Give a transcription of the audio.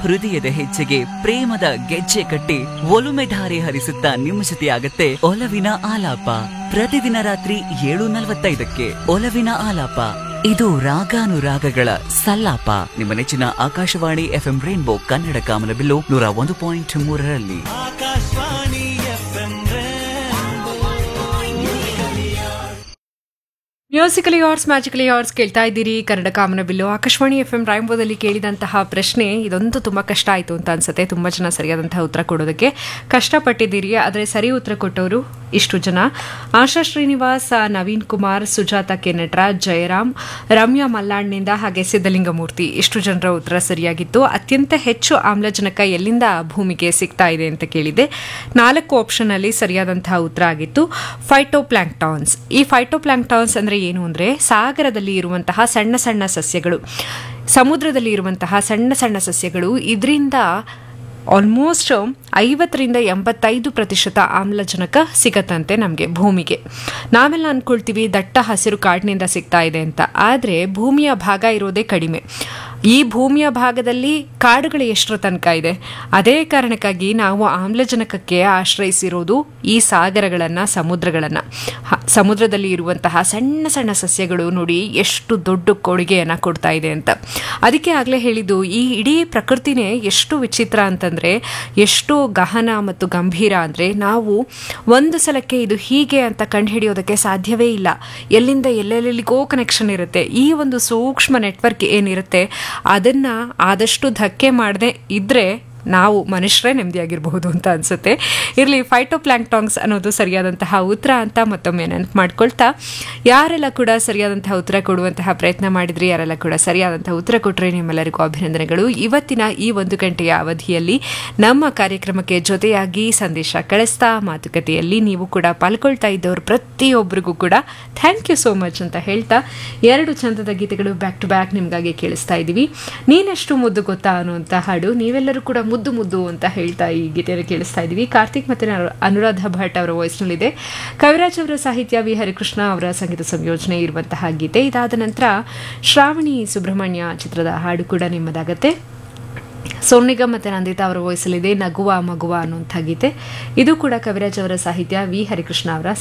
ಹೃದಯದ ಹೆಜ್ಜೆಗೆ ಪ್ರೇಮದ ಗೆಜ್ಜೆ ಕಟ್ಟಿ ಒಲುಮೆ ಧಾರೆ ಹರಿಸುತ್ತಾ ನಿಮ್ಮ ಜೊತೆಯಾಗತ್ತೆ ಒಲವಿನ ಆಲಾಪ ಪ್ರತಿದಿನ ರಾತ್ರಿ ಏಳು ನಲವತ್ತೈದಕ್ಕೆ ಒಲವಿನ ಆಲಾಪ ಇದು ರಾಗಾನುರಾಗಗಳ ಸಲ್ಲಾಪ ನಿಮ್ಮ ನೆಚ್ಚಿನ ಆಕಾಶವಾಣಿ ಎಫ್ಎಂ ರೈನ್ಬೋ ಕನ್ನಡ ಕಾಮನಬಿಲ್ಲು ನೂರ ಒಂದು ಪಾಯಿಂಟ್ ಮೂರರಲ್ಲಿ Akashvani FM musically ours magically ours ಕೇಳ್ತಾ ಇದ್ದೀರಿ ಕನ್ನಡ ಕಾಮನ ಬಿಲ್ಲು ಆಕಾಶವಾಣಿ ಎಫ್ ಎಂ ರಾಯಂಬೋದಲ್ಲಿ ಕೇಳಿದಂತಹ ಪ್ರಶ್ನೆ ಇದೊಂದು ತುಂಬ ಕಷ್ಟ ಆಯಿತು ಅಂತ ಅನ್ಸುತ್ತೆ ತುಂಬ ಜನ ಸರಿಯಾದಂತಹ ಉತ್ತರ ಕೊಡೋದಕ್ಕೆ ಕಷ್ಟಪಟ್ಟಿದ್ದೀರಿ ಆದರೆ ಸರಿ ಉತ್ತರ ಕೊಟ್ಟವರು ಇಷ್ಟು ಜನ ಆಶಾ ಶ್ರೀನಿವಾಸ್ ಆ, ನವೀನ್ ಕುಮಾರ್ ಸುಜಾತ ಕೆ ನಟರಾಜ್ ಜಯರಾಮ್ ರಮ್ಯಾ ಮಲ್ಲಾಡ್ನಿಂದ ಹಾಗೆ ಸಿದ್ದಲಿಂಗಮೂರ್ತಿ ಇಷ್ಟು ಜನರ ಉತ್ತರ ಸರಿಯಾಗಿತ್ತು ಅತ್ಯಂತ ಹೆಚ್ಚು ಆಮ್ಲಜನಕ ಎಲ್ಲಿಂದ ಭೂಮಿಗೆ ಸಿಗ್ತಾ ಇದೆ ಅಂತ ಕೇಳಿದೆ ನಾಲ್ಕು ಆಪ್ಷನ್ ಅಲ್ಲಿ ಸರಿಯಾದಂತಹ ಉತ್ತರ ಆಗಿತ್ತು ಫೈಟೋಪ್ಲಾಂಕ್ಟಾನ್ಸ್ ಈ ಫೈಟೋಪ್ಲಾಂಕ್ಟಾನ್ಸ್ ಅಂದ್ರೆ ಏನು ಅಂದ್ರೆ ಸಾಗರದಲ್ಲಿ ಇರುವಂತಹ ಸಣ್ಣ ಸಣ್ಣ ಸಸ್ಯಗಳು ಸಮುದ್ರದಲ್ಲಿ ಇರುವಂತಹ ಸಣ್ಣ ಸಣ್ಣ ಸಸ್ಯಗಳು ಇದರಿಂದ ಆಲ್ಮೋಸ್ಟ್ ಐವತ್ತರಿಂದ ಎಂಬತ್ತೈದು ಪ್ರತಿಶತ ಆಮ್ಲಜನಕ ಸಿಗತ್ತಂತೆ ನಮಗೆ ಭೂಮಿಗೆ ನಾವೆಲ್ಲ ಅಂದ್ಕೊಳ್ತೀವಿ ದಟ್ಟ ಹಸಿರು ಕಾಡಿನಿಂದ ಸಿಗ್ತಾ ಇದೆ ಅಂತ ಆದರೆ ಭೂಮಿಯ ಭಾಗ ಇರೋದೇ ಕಡಿಮೆ ಈ ಭೂಮಿಯ ಭಾಗದಲ್ಲಿ ಕಾಡುಗಳು ಎಷ್ಟರ ತನಕ ಇದೆ ಅದೇ ಕಾರಣಕ್ಕಾಗಿ ನಾವು ಆಮ್ಲಜನಕಕ್ಕೆ ಆಶ್ರಯಿಸಿರೋದು ಈ ಸಾಗರಗಳನ್ನು ಸಮುದ್ರಗಳನ್ನು ಸಮುದ್ರದಲ್ಲಿ ಇರುವಂತಹ ಸಣ್ಣ ಸಣ್ಣ ಸಸ್ಯಗಳು ನೋಡಿ ಎಷ್ಟು ದೊಡ್ಡ ಕೊಡುಗೆಯನ್ನು ಕೊಡ್ತಾ ಇದೆ ಅಂತ ಅದಕ್ಕೆ ಆಗಲೇ ಹೇಳಿದ್ದು ಈ ಇಡೀ ಪ್ರಕೃತಿನೇ ಎಷ್ಟು ವಿಚಿತ್ರ ಅಂತಂದರೆ ಎಷ್ಟು ಗಹನ ಮತ್ತು ಗಂಭೀರ ಅಂದರೆ ನಾವು ಒಂದು ಸಲಕ್ಕೆ ಇದು ಹೀಗೆ ಅಂತ ಕಂಡುಹಿಡಿಯೋದಕ್ಕೆ ಸಾಧ್ಯವೇ ಇಲ್ಲ ಎಲ್ಲಿಂದ ಎಲ್ಲೆಲ್ಲಿಗೋ ಕನೆಕ್ಷನ್ ಇರುತ್ತೆ ಈ ಒಂದು ಸೂಕ್ಷ್ಮ ನೆಟ್ವರ್ಕ್ ಏನಿರುತ್ತೆ ಅದನ್ನು ಆದಷ್ಟು ಧಕ್ಕೆ ಮಾಡದೆ ಇದ್ದರೆ ನಾವು ಮನುಷ್ಯರೇ ನೆಮ್ಮದಿಯಾಗಿರಬಹುದು ಅಂತ ಅನ್ಸುತ್ತೆ ಇರಲಿ ಫೈಟೋಪ್ಲಾಂಕ್ಟಾಂಗ್ಸ್ ಅನ್ನೋದು ಸರಿಯಾದಂತಹ ಉತ್ತರ ಅಂತ ಮತ್ತೊಮ್ಮೆ ನೆನಪು ಮಾಡ್ಕೊಳ್ತಾ ಯಾರೆಲ್ಲ ಕೂಡ ಸರಿಯಾದಂತಹ ಉತ್ತರ ಕೊಡುವಂತಹ ಪ್ರಯತ್ನ ಮಾಡಿದ್ರಿ ಯಾರೆಲ್ಲ ಕೂಡ ಸರಿಯಾದಂತಹ ಉತ್ತರ ಕೊಟ್ಟರೆ ನಿಮ್ಮೆಲ್ಲರಿಗೂ ಅಭಿನಂದನೆಗಳು ಇವತ್ತಿನ ಈ ಒಂದು ಗಂಟೆಯ ಅವಧಿಯಲ್ಲಿ ನಮ್ಮ ಕಾರ್ಯಕ್ರಮಕ್ಕೆ ಜೊತೆಯಾಗಿ ಸಂದೇಶ ಕಳಿಸ್ತಾ ಮಾತುಕತೆಯಲ್ಲಿ ನೀವು ಕೂಡ ಪಾಲ್ಗೊಳ್ತಾ ಇದ್ದವರು ಪ್ರತಿಯೊಬ್ಬರಿಗೂ ಕೂಡ ಥ್ಯಾಂಕ್ ಯು ಸೋ ಮಚ್ ಅಂತ ಹೇಳ್ತಾ ಎರಡು ಚಂದದ ಗೀತೆಗಳು ಬ್ಯಾಕ್ ಟು ಬ್ಯಾಕ್ ನಿಮಗಾಗಿ ಕೇಳಿಸ್ತಾ ಇದ್ದೀವಿ ನೀನೆಷ್ಟು ಮುದ್ದು ಗೊತ್ತಾ ಅನ್ನುವಂಥ ಹಾಡು ನೀವೆಲ್ಲರೂ ಕೂಡ ಮುದ್ದು ಮುದ್ದು ಅಂತ ಹೇಳ್ತಾ ಈ ಗೀತೆಯನ್ನು ಕೇಳಿಸ್ತಾ ಇದ್ದೀವಿ ಕಾರ್ತಿಕ್ ಮತ್ತು ಅನು- ಅನುರಾಧ ಭಟ್ ಅವರ ವಾಯ್ಸ್ನಲ್ಲಿದೆ ಕವಿರಾಜ್ ಅವರ ಸಾಹಿತ್ಯ ವಿ ಹರಿಕೃಷ್ಣ ಅವರ ಸಂಗೀತ ಸಂಯೋಜನೆ ಇರುವಂತಹ ಗೀತೆ ಇದಾದ ನಂತರ ಶ್ರಾವಣಿ ಸುಬ್ರಹ್ಮಣ್ಯ ಚಿತ್ರದ ಹಾಡು ಕೂಡ ನಿಮ್ಮದಾಗತ್ತೆ ಸೋನು ನಿಗಮ್ ಮತ್ತು ನಂದಿತಾ ಅವರ ವಾಯ್ಸಲ್ಲಿದೆ ನಗುವ ಮಗುವ ಅನ್ನುವಂಥ ಗೀತೆ ಇದು ಕೂಡ ಕವಿರಾಜ್ ಅವರ ಸಾಹಿತ್ಯ ವಿ ಹರಿಕೃಷ್ಣ ಅವರ